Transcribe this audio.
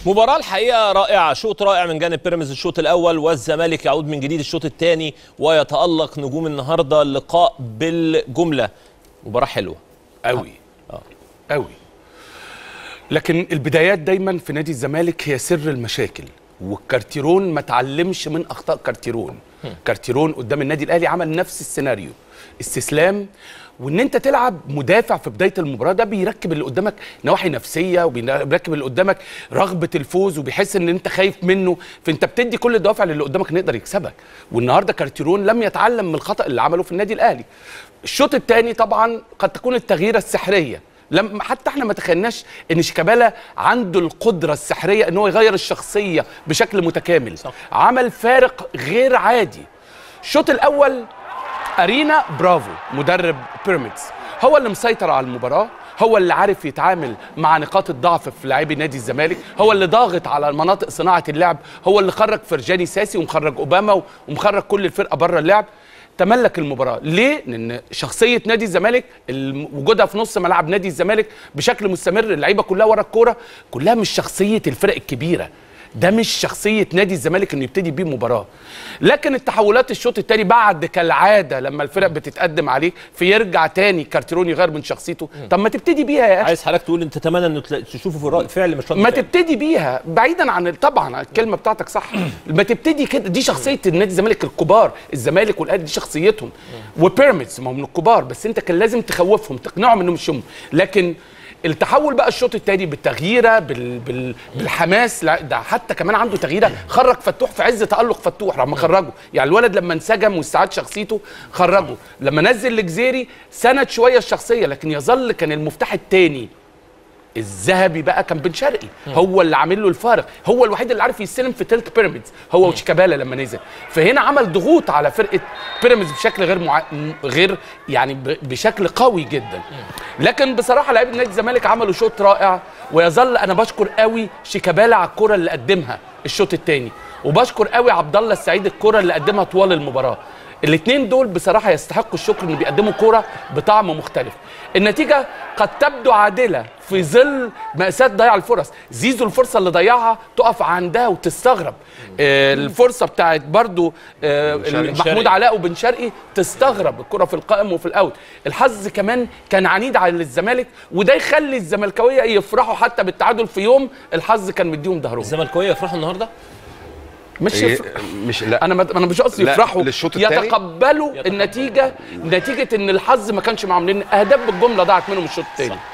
مباراة الحقيقة رائعة شوط رائع من جانب بيراميدز الشوط الأول والزمالك يعود من جديد الشوط الثاني ويتألق نجوم النهاردة اللقاء بالجملة مباراة حلوة قوي قوي لكن البدايات دايما في نادي الزمالك هي سر المشاكل والكارتيرون ما تعلمش من اخطاء كارتيرون كارتيرون قدام النادي الاهلي عمل نفس السيناريو استسلام وان انت تلعب مدافع في بدايه المباراه ده بيركب اللي قدامك نواحي نفسيه وبيركب اللي قدامك رغبه الفوز وبيحس ان انت خايف منه فانت بتدي كل الدوافع للي قدامك انه يقدر يكسبك والنهارده كارتيرون لم يتعلم من الخطا اللي عمله في النادي الاهلي الشوط الثاني طبعا قد تكون التغييره السحريه لم حتى احنا ما تخيلناش ان شيكابالا عنده القدره السحريه ان هو يغير الشخصيه بشكل متكامل صح. عمل فارق غير عادي الشوط الاول ارينا برافو مدرب بيراميدز هو اللي مسيطر على المباراه هو اللي عارف يتعامل مع نقاط الضعف في لاعبي نادي الزمالك هو اللي ضاغط على مناطق صناعه اللعب هو اللي خرج فرجاني ساسي ومخرج اوباما ومخرج كل الفرقه بره اللعب تملك المباراه ليه لان شخصيه نادي الزمالك الم- وجودها في نص ملعب نادي الزمالك بشكل مستمر اللعيبه كلها ورا الكوره كلها مش شخصيه الفرق الكبيره ده مش شخصيه نادي الزمالك انه يبتدي بيه مباراه لكن التحولات الشوط الثاني بعد كالعاده لما الفرق بتتقدم عليك فيرجع تاني كارتيرون يغير من شخصيته طب ما تبتدي بيها يا اخي عايز حضرتك تقول انت تتمنى انه تلا- تشوفه في الرأي فعل مش رد ما فعل. تبتدي بيها بعيدا عن طبعا الكلمه بتاعتك صح ما تبتدي كده دي شخصيه النادي الزمالك الكبار الزمالك والاهلي دي شخصيتهم وبيراميدز ما هو من الكبار بس انت كان لازم تخوفهم تقنعهم انهم مش هم لكن التحول بقى الشوط الثاني بالتغييره بال... بال... بالحماس لا ده حتى كمان عنده تغييره خرج فتوح في عز تالق فتوح لما خرجه يعني الولد لما انسجم واستعاد شخصيته خرجه لما نزل لجزيري سند شويه الشخصيه لكن يظل كان المفتاح الثاني الذهبي بقى كان بن شرقي هو اللي عامل له الفارق هو الوحيد اللي عارف يستلم في تلت بيراميدز هو وشيكابالا لما نزل فهنا عمل ضغوط على فرقه بيراميدز بشكل غير مع... م- غير يعني ب... بشكل قوي جدا لكن بصراحه لعيبه نادي الزمالك عملوا شوط رائع ويظل انا بشكر قوي شيكابالا على الكره اللي قدمها الشوط الثاني وبشكر قوي عبد الله السعيد الكره اللي قدمها طوال المباراه الاثنين دول بصراحه يستحقوا الشكر ان بيقدموا كوره بطعم مختلف النتيجه قد تبدو عادله في ظل مأساة ضياع الفرص زيزو الفرصه اللي ضيعها تقف عندها وتستغرب آه، الفرصه بتاعت برضو آه، شرقي. محمود علاء وبن شرقي تستغرب الكره في القائم وفي الاوت الحظ كمان كان عنيد على الزمالك وده يخلي الزملكاويه يفرحوا حتى بالتعادل في يوم الحظ كان مديهم ظهرهم الزملكاوية يفرحوا النهارده مش إيه، يفرح مش لا انا ما انا مش قصدي لا، يفرحوا للشوط التاني؟ يتقبلوا النتيجه نتيجه ان الحظ ما كانش معاهم لان اهداف بالجمله ضاعت منهم الشوط الثاني